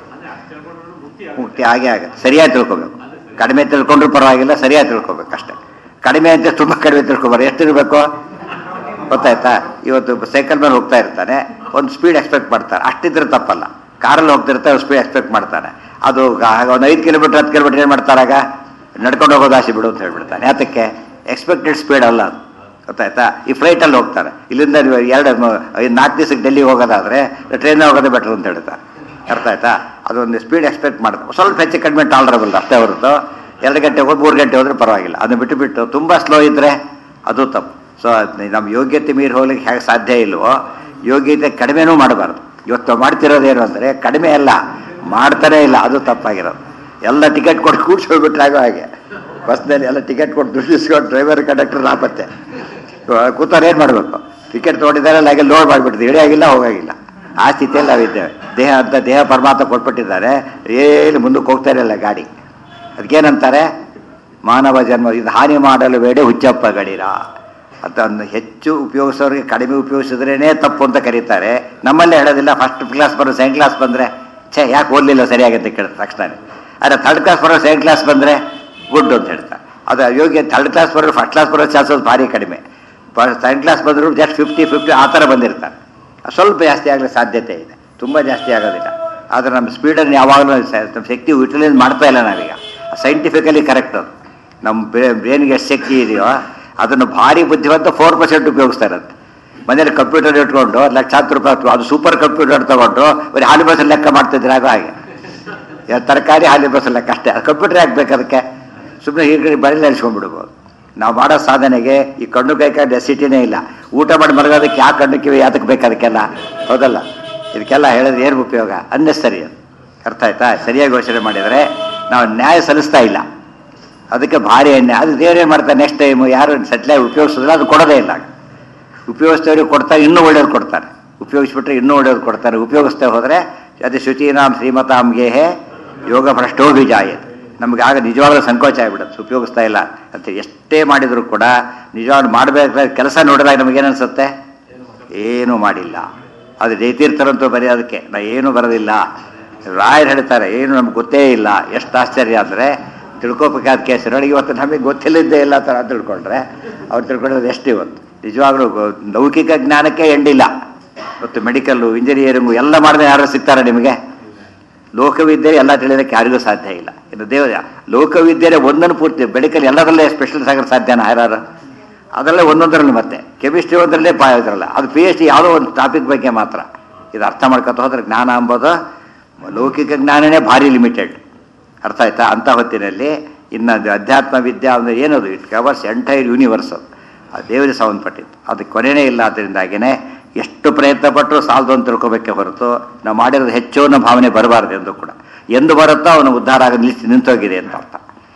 ಮುಕ್ತಿ ಹಾಗೆ ಆಗುತ್ತೆ ಸರಿಯಾಗಿ ತಿಳ್ಕೊಬೇಕು ಕಡಿಮೆ ತಿಳ್ಕೊಂಡ್ರೂ ಪರವಾಗಿಲ್ಲ ಸರಿಯಾಗಿ ತಿಳ್ಕೊಬೇಕು ಅಷ್ಟೇ ಕಡಿಮೆ ಅಂತ ತುಂಬ ಕಡಿಮೆ ತಿಳ್ಕೊಬಾರ್ದು ಎಷ್ಟು ಇರಬೇಕು ಗೊತ್ತಾಯ್ತಾ ಇವತ್ತು ಸೈಕಲ್ ಮೇಲೆ ಹೋಗ್ತಾ ಇರ್ತಾನೆ ಒಂದು ಸ್ಪೀಡ್ ಎಕ್ಸ್ಪೆಕ್ಟ್ ಮಾಡ್ತಾರೆ ಅಷ್ಟಿದ್ರೆ ತಪ್ಪಲ್ಲ ಕಾರಲ್ಲಿ ಹೋಗ್ತಿರ್ತಾರೆ ಸ್ಪೀಡ್ ಎಕ್ಸ್ಪೆಕ್ಟ್ ಮಾಡ್ತಾನೆ ಅದು ಒಂದು ಐದು ಕಿಲೋಮೀಟರ್ ಹತ್ತು ಕಿಲೋಮೀಟರ್ ಏನು ಮಾಡ್ತಾರಾಗ ನಡ್ಕೊಂಡು ಹೋಗೋದು ಆಸೆ ಬಿಡು ಅಂತ ಹೇಳ್ಬಿಡ್ತಾನೆ ಯಾತಕ್ಕೆ ಎಕ್ಸ್ಪೆಕ್ಟೆಡ್ ಸ್ಪೀಡ್ ಅಲ್ಲ ಅದು ಗೊತ್ತಾಯ್ತಾ ಈ ಫ್ಲೈಟಲ್ಲಿ ಹೋಗ್ತಾರೆ ಇಲ್ಲಿಂದ ನೀವು ಎರಡು ಮ- ಐದು ನಾಲ್ಕು ದಿವಸಕ್ಕೆ ಡೆಲ್ಲಿಗೆ ಹೋಗೋದಾದ್ರೆ ಟ್ರೈನ್ ಹೋಗೋದೇ ಬೆಟರ್ ಅಂತ ಹೇಳ್ತಾರೆ ಅರ್ಥ ಆಯ್ತಾ ಅದೊಂದು ಸ್ಪೀಡ್ ಎಕ್ಸ್ಪೆಕ್ಟ್ ಮಾಡ್ತಾರೆ ಸ್ವಲ್ಪ ಹೆಚ್ಚು ಕಡಿಮೆ ಟಾಲರಬಲ್ ಅಷ್ಟೇ ಹೊರತು ಎರಡು ಗಂಟೆ ಹೋಗಿ ಮೂರು ಗಂಟೆ ಹೋದ್ರೆ ಪರವಾಗಿಲ್ಲ ಅದನ್ನ ಬಿಟ್ಟು ಬಿಟ್ಟು ತುಂಬ ಸ್ಲೋ ಇದ್ದರೆ ಅದು ತಪ್ಪು ಸೊ ನಮ್ಮ ಯೋಗ್ಯತೆ ಮೀರಿ ಹೋಗ್ಲಿಕ್ಕೆ ಹೇಗೆ ಸಾಧ್ಯ ಇಲ್ವೋ ಯೋಗ್ಯತೆ ಕಡಿಮೆನೂ ಮಾಡಬಾರ್ದು ಇವತ್ತು ಮಾಡ್ತಿರೋದೇನು ಅಂದರೆ ಕಡಿಮೆ ಅಲ್ಲ ಮಾಡ್ತಾನೇ ಇಲ್ಲ ಅದು ತಪ್ಪಾಗಿರೋದು ಎಲ್ಲ ಟಿಕೆಟ್ ಕೊಟ್ಟು ಕೂಡ್ಸೋಗ್ಬಿಟ್ರೆ ಆಗೋ ಹಾಗೆ ಬಸ್ನಲ್ಲಿ ಎಲ್ಲ ಟಿಕೆಟ್ ಕೊಟ್ಟು ದುಡ್ಡು ಇಸ್ಕೊಂಡು ಡ್ರೈವರ್ ಕಂಡಕ್ಟರ್ ನಾಪತ್ತೆ ಕೂತವ್ರು ಏನು ಮಾಡಬೇಕು ಟಿಕೆಟ್ ತೊಗೊಂಡಿದ್ದಾರೆ ಹಾಗೆ ಲೋಡ್ ಮಾಡಿಬಿಡ್ತೀವಿ ಇಳಿಯಾಗಿಲ್ಲ ಹೋಗಾಗಿಲ್ಲ ಆ ಸ್ಥಿತಿಯಲ್ಲಿ ನಾವಿದ್ದೇವೆ ದೇಹ ಅಂತ ದೇಹ ಪರಮಾತ್ಮ ಕೊಟ್ಬಿಟ್ಟಿದ್ದಾರೆ ಏನು ಮುಂದಕ್ಕೆ ಹೋಗ್ತಾ ಇರಲ್ಲ ಗಾಡಿ ಅದಕ್ಕೇನಂತಾರೆ ಮಾನವ ಜನ್ಮ ಇದು ಹಾನಿ ಮಾಡಲು ಬೇಡ ಹುಚ್ಚಪ್ಪ ಗಡಿರ ಅದನ್ನು ಹೆಚ್ಚು ಉಪಯೋಗಿಸೋರಿಗೆ ಕಡಿಮೆ ಉಪಯೋಗಿಸಿದ್ರೇ ತಪ್ಪು ಅಂತ ಕರೀತಾರೆ ನಮ್ಮಲ್ಲೇ ಹೇಳೋದಿಲ್ಲ ಫಸ್ಟ್ ಕ್ಲಾಸ್ ಬರೋ ಸೆಕೆಂಡ್ ಕ್ಲಾಸ್ ಬಂದರೆ ಛೇ ಯಾಕೆ ಓದಲಿಲ್ಲ ಸರಿಯಾಗಿ ಅಂತ ಕೇಳಿದ ತಕ್ಷಣ ಆದರೆ ಥರ್ಡ್ ಕ್ಲಾಸ್ ಬರೋ ಸೆಕೆಂಡ್ ಕ್ಲಾಸ್ ಬಂದರೆ ಗುಡ್ ಅಂತ ಹೇಳ್ತಾರೆ ಅದು ಯೋಗ್ಯ ಥರ್ಡ್ ಕ್ಲಾಸ್ ಬರೋ ಫಸ್ಟ್ ಕ್ಲಾಸ್ ಬರೋ ಚಾನ್ಸಸ್ ಭಾರಿ ಕಡಿಮೆ ಸೆಕೆಂಡ್ ಕ್ಲಾಸ್ ಬಂದರೂ ಜಸ್ಟ್ ಫಿಫ್ಟಿ ಫಿಫ್ಟಿ ಆ ಥರ ಬಂದಿರ್ತಾರೆ ಸ್ವಲ್ಪ ಜಾಸ್ತಿ ಆಗಲಿಕ್ಕೆ ಸಾಧ್ಯತೆ ಇದೆ ತುಂಬ ಜಾಸ್ತಿ ಆಗೋದಿಲ್ಲ ಆದರೆ ನಮ್ಮ ಸ್ಪೀಡನ್ನು ಯಾವಾಗಲೂ ಸ- ನಮ್ಮ ಶಕ್ತಿ ಯುಟಿಲೈಸ್ ಮಾಡ್ತಾ ಇಲ್ಲ ನಾವೀಗ ಸೈಂಟಿಫಿಕಲಿ ಕರೆಕ್ಟ್ ಅದು ನಮ್ಮ ಬ್ರೇನ್ಗೆ ಎಷ್ಟು ಶಕ್ತಿ ಇದೆಯೋ ಅದನ್ನು ಭಾರಿ ಬುದ್ಧಿವಂತ ಫೋರ್ ಪರ್ಸೆಂಟ್ ಉಪಯೋಗಿಸ್ತಾ ಇರುತ್ತೆ ಮನೇಲಿ ಕಂಪ್ಯೂಟರ್ ಇಟ್ಕೊಂಡು ಲಕ್ಷಾಂತರ ರೂಪಾಯಿ ಹಾಕ್ತು, ಅದು ಸೂಪರ್ ಕಂಪ್ಯೂಟರ್ ತಗೊಂಡು ಬರೀ ಹಾಲಿ ಬಸ್ ಲೆಕ್ಕ ಮಾಡ್ತಿದ್ರೆ ಆಗೋ ಹಾಗೆ ಯಾ- ತರಕಾರಿ ಹಾಲಿ ಬಸ್ ಲೆಕ್ಕ ಅಷ್ಟೇ ಅದು ಕಂಪ್ಯೂಟರ್ ಹಾಕ್ಬೇಕು ಅದಕ್ಕೆ ಸುಮ್ಮನೆ ಹೀಗೆ ಬರೀಲಿ ನೆನೆಸ್ಕೊಂಡ್ಬಿಡ್ಬೋದು ನಾವು ಮಾಡೋ ಸಾಧನೆಗೆ ಈ ಕಣ್ಣು ಕೈ ಕೈ ನೆಸಿಟಿನೇ ಇಲ್ಲ ಊಟ ಮಾಡಿ ಮಲಗೋದಕ್ಕೆ ಯಾವ ಕಣ್ಣು ಕಿವಿ ಯಾತಕ್ಕೆ ಬೇಕು ಅದಕ್ಕೆಲ್ಲ ಹೌದಲ್ಲ ಇದಕ್ಕೆಲ್ಲ ಹೇಳಿದ್ರೆ ಏನು ಉಪಯೋಗ ಅನ್ನೆಸ್ತರಿ ಅದು ಅರ್ಥ ಆಯ್ತಾ ಸರಿಯಾಗಿ ಯೋಚನೆ ಮಾಡಿದರೆ ನಾವು ನ್ಯಾಯ ಸಲ್ಲಿಸ್ತಾ ಇಲ್ಲ ಅದಕ್ಕೆ ಭಾರಿ ಎಣ್ಣೆ ಅದು ದೇವ್ರೇನು ಮಾಡ್ತಾರೆ ನೆಕ್ಸ್ಟ್ ಟೈಮು ಯಾರು ಸೆಟ್ಲಾಗಿ ಉಪಯೋಗಿಸಿದ್ರೆ ಅದು ಕೊಡೋದೇ ಇಲ್ಲ ಉಪಯೋಗಿಸ್ತವ್ರಿಗೆ ಕೊಡ್ತಾರೆ ಇನ್ನೂ ಒಳ್ಳೇದು ಕೊಡ್ತಾರೆ ಉಪಯೋಗಿಸ್ಬಿಟ್ರೆ ಇನ್ನೂ ಒಳ್ಳೇದು ಕೊಡ್ತಾರೆ ಉಪಯೋಗಿಸ್ತೇ ಹೋದರೆ ಅದು ಶುಚೀನಾಂ ಶ್ರೀಮತಾಂಗೆ ಯೋಗ ಭ್ರಷ್ಟೋಭಿಜಾಯತ್ ನಮಗೆ ಆಗ ನಿಜವಾಗ್ಲೂ ಸಂಕೋಚ ಆಗಿಬಿಡುತ್ತೆ ಉಪಯೋಗಿಸ್ತಾ ಇಲ್ಲ ಅಂತ ಎಷ್ಟೇ ಮಾಡಿದರೂ ಕೂಡ ನಿಜವಾಗ್ಲೂ ಮಾಡಬೇಕಾದ ಕೆಲಸ ನೋಡಿದಾಗ ನಮಗೇನು ಅನ್ಸುತ್ತೆ ಏನೂ ಮಾಡಿಲ್ಲ ಅದು ಜಯತೀರ್ಥರಂತೂ ಬರೀ ಅದಕ್ಕೆ ನಾ ಏನೂ ಬರೋದಿಲ್ಲ ರಾಯರು ಹೇಳ್ತಾರೆ ಏನು ನಮ್ಗೆ ಗೊತ್ತೇ ಇಲ್ಲ ಎಷ್ಟು ಆಶ್ಚರ್ಯ ಅಂದರೆ ತಿಳ್ಕೊಬೇಕಾದ ಕೇಸರೊಳಗೆ ಇವತ್ತು ನಮಗೆ ಗೊತ್ತಿಲ್ಲದ್ದೇ ಇಲ್ಲ ಥರ ತಿಳ್ಕೊಂಡ್ರೆ ಅವ್ರು ತಿಳ್ಕೊಳ್ಳೋದು ಎಷ್ಟು ಇವತ್ತು ನಿಜವಾಗ್ಲೂ ಗೊ- ಲೌಕಿಕ ಜ್ಞಾನಕ್ಕೆ ಎಂಡಿಲ್ಲ ಇವತ್ತು ಮೆಡಿಕಲ್ಲು ಇಂಜಿನಿಯರಿಂಗು ಎಲ್ಲ ಮಾಡಿದ್ರೆ ಯಾರು ಸಿಗ್ತಾರೆ ನಿಮಗೆ ಲೋಕವಿದ್ಯೆ ಎಲ್ಲ ತಿಳಿಯೋದಕ್ಕೆ ಯಾರಿಗೂ ಸಾಧ್ಯ ಇಲ್ಲ ಇನ್ನು ದೇವ ಲೋಕವಿದ್ಯೆ ಒಂದನ್ನು ಪೂರ್ತಿ ಮೆಡಿಕಲ್ ಎಲ್ಲದರಲ್ಲೇ ಸ್ಪೆಷಲ್ ಆಗಕ್ಕೆ ಸಾಧ್ಯನಾ ಯಾರು ಅದರಲ್ಲೇ ಒಂದೊಂದರಲ್ಲಿ ಮತ್ತೆ ಕೆಮಿಸ್ಟ್ರಿ ಒಂದರಲ್ಲೇ ಪಾ ಇದ್ರಲ್ಲ ಅದು ಪಿ ಎಚ್ ಡಿ ಯಾವುದೋ ಒಂದು ಟಾಪಿಕ್ ಬಗ್ಗೆ ಮಾತ್ರ ಇದು ಅರ್ಥ ಮಾಡ್ಕೊತ ಹೋದ್ರೆ ಜ್ಞಾನ ಎಂಬುದು ಲೌಕಿಕ ಜ್ಞಾನನೇ ಭಾರಿ ಲಿಮಿಟೆಡ್ ಅರ್ಥ ಆಯ್ತಾ ಅಂಥ ಹೊತ್ತಿನಲ್ಲಿ ಇನ್ನು ಅದು ಅಧ್ಯಾತ್ಮ ವಿದ್ಯಾ ಅಂದರೆ ಏನದು ಇಟ್ ಕವರ್ಸ್ ಎಂಟೈರ್ ಯೂನಿವರ್ಸ್ ಅದು ಆ ದೇವರಿಗೆ ಸಂಬಂಧಪಟ್ಟಿದ್ದು ಅದಕ್ಕೆ ಕೊನೆಯೇ ಇಲ್ಲ ಅದರಿಂದಾಗಿಯೇ ಎಷ್ಟು ಪ್ರಯತ್ನ ಪಟ್ಟರು ಸಾಲದು ಅಂತ ತಿಳ್ಕೊಬೇಕೆ ಹೊರತು ನಾವು ಮಾಡಿರೋದು ಹೆಚ್ಚು ಅನ್ನೋ ಭಾವನೆ ಬರಬಾರ್ದು ಎಂದು ಕೂಡ ಎಂದು ಬರುತ್ತೋ ಅವನು ಉದ್ಧಾರ ಆಗ ನಿಲ್ಸಿ ನಿಂತೋಗಿದೆ ಅಂತ ಅರ್ಥ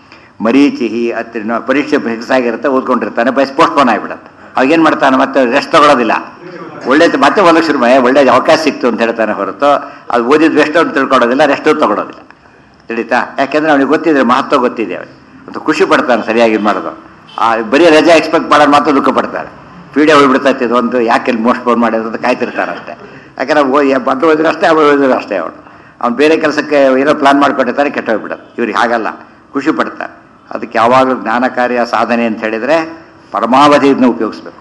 ಮರೀಚಿಹಿ ಹತ್ತಿರ ಪರೀಕ್ಷೆ ಫಿಕ್ಸ್ ಆಗಿರುತ್ತೆ ಓದ್ಕೊಂಡಿರ್ತಾನೆ ಬಸ್ ಪೋಸ್ಟ್ಪೋನ್ ಆಗಿಬಿಡುತ್ತೆ ಅವಾಗೇನು ಮಾಡ್ತಾನೆ ಮತ್ತೆ ರೆಸ್ಟ್ ತಗೊಳ್ಳೋದಿಲ್ಲ ಒಳ್ಳೆ ಮತ್ತೆ ಒಂದು ಶುರು ಮನೆ ಒಳ್ಳೆ ಅವಕಾಶ ಸಿಕ್ತು ಅಂತ ಹೇಳ್ತಾನೆ ಹೊರತು ಅದು ಓದಿದ್ದು ವೆಸ್ಟ್ ಅಂತ ತಿಳ್ಕೊಳ್ಳೋದಿಲ್ಲ ರೆಸ್ಟು ತಗೊಳ್ಳೋದಿಲ್ಲ ತಿಳಿತಾ ಯಾಕೆಂದ್ರೆ ಅವನಿಗೆ ಗೊತ್ತಿದೆ ಮಹತ್ವ ಗೊತ್ತಿದೆ ಅವನಿಗೆ ಮತ್ತು ಖುಷಿ ಪಡ್ತಾನೆ ಸರಿಯಾಗಿ ಇದು ಮಾಡೋದು ಆ ಬರೀ ರಜೆ ಎಕ್ಸ್ಪೆಕ್ಟ್ ಮಾಡೋದು ಮಾತ್ರ ದುಃಖ ಪಡ್ತಾರೆ ಪೀಡೆ ಹೋಗ್ಬಿಡ್ತೈತೆ ಇದು ಒಂದು ಯಾಕೆ ಇಲ್ಲಿ ಮೋಸ್ಟ್ ಫೋನ್ ಮಾಡಿದ್ರು ಅಂತ ಕಾಯ್ತಿರ್ತಾನೆ ಅಷ್ಟೇ ಯಾಕಂದ್ರೆ ಓ- ಬಂದು ಹೋದ್ರು ಅಷ್ಟೇ ಅವ್ರು ಹೋದ್ರು ಅಷ್ಟೇ ಅವನು ಅವ್ನು ಬೇರೆ ಕೆಲಸಕ್ಕೆ ಏನೋ ಪ್ಲಾನ್ ಮಾಡ್ಕೊಂಡಿರ್ತಾರೆ ಕೆಟ್ಟ ಹೋಗ್ಬಿಡೋದು ಇವ್ರಿಗೆ ಹಾಗಲ್ಲ ಖುಷಿ ಪಡ್ತಾರೆ ಅದಕ್ಕೆ ಯಾವಾಗಲೂ ಜ್ಞಾನ ಕಾರ್ಯ ಸಾಧನೆ ಅಂತ ಹೇಳಿದರೆ ಪರಮಾವಧಿ ಇದನ್ನ ಉಪಯೋಗಿಸ್ಬೇಕು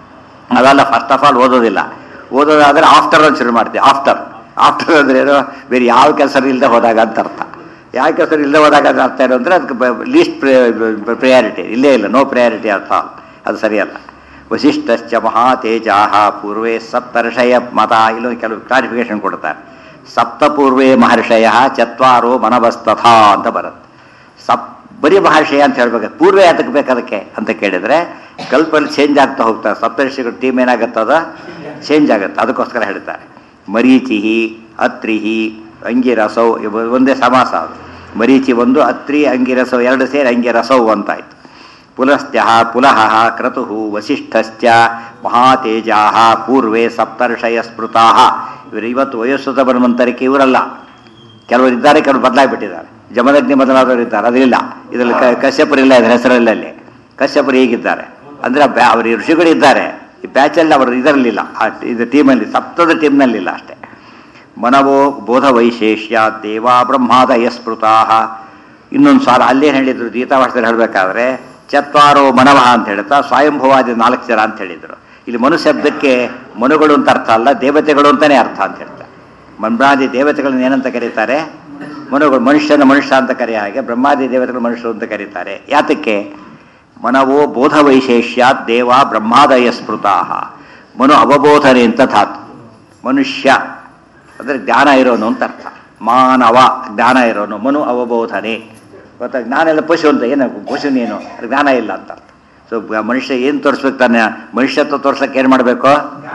ಅದಲ್ಲ ಫಸ್ಟ್ ಆಫ್ ಆಲ್ ಓದೋದಿಲ್ಲ ಓದೋದಾದ್ರೆ ಆಫ್ಟರ್ ಅಂತ ಶುರು ಮಾಡ್ತೀವಿ ಆಫ್ಟರ್ ಆಫ್ಟರ್ ಅಂದ್ರೆ ಏನು ಬೇರೆ ಯಾವ ಕೆಲಸ ಇಲ್ಲದೆ ಹೋದಾಗ ಅಂತ ಅರ್ಥ ಯಾವ ಕೆಲಸ ಇಲ್ಲದೆ ಹೋದಾಗ ಅದು ಅರ್ಥ ಏನು ಅಂದರೆ ಅದಕ್ಕೆ ಲೀಸ್ಟ್ ಪ್ರಯಾರಿಟಿ ಇಲ್ಲೇ ಇಲ್ಲ ನೋ ಪ್ರಯಾರಿಟಿ ಅರ್ಥ ಅದು ಸರಿಯಲ್ಲ ವಸಿಷ್ಠಶ್ಚ ಮಹಾತೇಜಾಹ ಪೂರ್ವೇ ಸಪ್ತರ್ಷಯ ಮತ ಇಲ್ಲೊಂದು ಕೆಲವು ಕ್ಲಾರಿಫಿಕೇಶನ್ ಕೊಡ್ತಾರೆ ಸಪ್ತಪೂರ್ವೇ ಮಹರ್ಷಯ ಚತ್ವಾರೋ ಮನವಸ್ತಥಾ ಅಂತ ಬರುತ್ತೆ ಸಪ್ ಬರೀ ಮಹರ್ಷಯ ಅಂತ ಹೇಳ್ಬೇಕು ಪೂರ್ವ ಯಾತಕ್ಕೆ ಬೇಕು ಅದಕ್ಕೆ ಅಂತ ಕೇಳಿದರೆ ಕಲ್ಪಲ್ಲಿ ಚೇಂಜ್ ಆಗ್ತಾ ಹೋಗ್ತಾರೆ ಸಪ್ತರ್ಷಿಗಳ ಟೀಮ್ ಏನಾಗುತ್ತದ ಚೇಂಜ್ ಆಗುತ್ತೆ ಅದಕ್ಕೋಸ್ಕರ ಹೇಳ್ತಾರೆ ಮರೀಚಿ ಅತ್ರಿ ಅಂಗಿರಸೌ ಇವು ಒಂದೇ ಸಮಾಸ ಅದು ಮರೀಚಿ ಒಂದು ಅತ್ರಿ ಅಂಗಿರಸೌ ಎರಡು ಸೇರಿ ಅಂಗಿರಸೌ ಅಂತಾಯ್ತು ಪುಲಸ್ತ್ಯ ಪುಲಹ ಕ್ರತು ವಸಿಷ್ಠಶ್ಚ ಮಹಾತೇಜಾ ಪೂರ್ವೇ ಸಪ್ತರ್ಷಯ ಸ್ಮೃತಾ ಇವರು ಇವತ್ತು ವಯಸ್ಸುತ ಬನ್ವಂತರಿಕೆ ಇವರಲ್ಲ ಕೆಲವರು ಇದ್ದಾರೆ ಕೆಲವರು ಬದಲಾಗಿಬಿಟ್ಟಿದ್ದಾರೆ ಜಮದಗ್ನಿ ಮೊದಲಾದವರು ಇದ್ದಾರೆ ಅದರಿಲ್ಲ ಇದರಲ್ಲಿ ಕ ಕಶ್ಯಪರಿಲ್ಲ ಇದರ ಹೆಸರಲ್ಲ ಅಲ್ಲಿ ಕಶ್ಯಪರು ಹೀಗಿದ್ದಾರೆ ಅಂದರೆ ಅವರು ಋಷಿಗಳಿದ್ದಾರೆ ಈ ಬ್ಯಾಚಲ್ಲಿ ಅವರು ಇದರಲ್ಲಿಲ್ಲ ಆ ಇದು ಟೀಮಲ್ಲಿ ಸಪ್ತದ ಟೀಮ್ನಲ್ಲಿಲ್ಲ ಅಷ್ಟೇ ಮನವೋ ಬೋಧ ವೈಶೇಷ್ಯ ದೇವಾ ಬ್ರಹ್ಮಾದಯ ಸ್ಮೃತಾ ಇನ್ನೊಂದು ಸಾಲ ಅಲ್ಲೇನು ಹೇಳಿದ್ರು ಗೀತಾವಾಸದಲ್ಲಿ ಹೇಳಬೇಕಾದ್ರೆ ಚತ್ವಾರೋ ಮನವ ಅಂತ ಹೇಳ್ತಾ ಸ್ವಯಂಭವಾದಿ ನಾಲ್ಕು ಜನ ಅಂತ ಹೇಳಿದರು ಇಲ್ಲಿ ಮನು ಶಬ್ದಕ್ಕೆ ಮನುಗಳು ಅಂತ ಅರ್ಥ ಅಲ್ಲ ದೇವತೆಗಳು ಅಂತಲೇ ಅರ್ಥ ಅಂತ ಹೇಳ್ತಾರೆ ಬ್ರಹ್ಮಾದಿ ದೇವತೆಗಳನ್ನ ಏನಂತ ಕರೀತಾರೆ ಮನುಗಳು ಮನುಷ್ಯನ ಮನುಷ್ಯ ಅಂತ ಕರೆಯ ಹಾಗೆ ಬ್ರಹ್ಮಾದಿ ದೇವತೆಗಳು ಮನುಷ್ಯರು ಅಂತ ಕರೀತಾರೆ ಯಾತಕ್ಕೆ ಮನವೋ ಬೋಧ ವೈಶೇಷ್ಯ ದೇವ ಬ್ರಹ್ಮಾದಯ ಸ್ಮೃತಾ ಮನು ಅವಬೋಧನೆ ಅಂತ ಧಾತು ಮನುಷ್ಯ ಅಂದರೆ ಜ್ಞಾನ ಇರೋನು ಅಂತ ಅರ್ಥ ಮಾನವ ಜ್ಞಾನ ಇರೋನು ಮನು ಅವಬೋಧನೆ ಗೊತ್ತಾ ಜ್ಞಾನ ಎಲ್ಲ ಪಶು ಅಂತ ಏನು ಪಶುನೇನು ಜ್ಞಾನ ಇಲ್ಲ ಅಂತ ಅರ್ಥ ಸೊ ಮನುಷ್ಯ ಏನು ತೋರಿಸ್ಬೇಕು ತಾನೆ ಮನುಷ್ಯತ್ವ ತೋರ್ಸಕ್ಕೆ ಏನು ಮಾಡಬೇಕು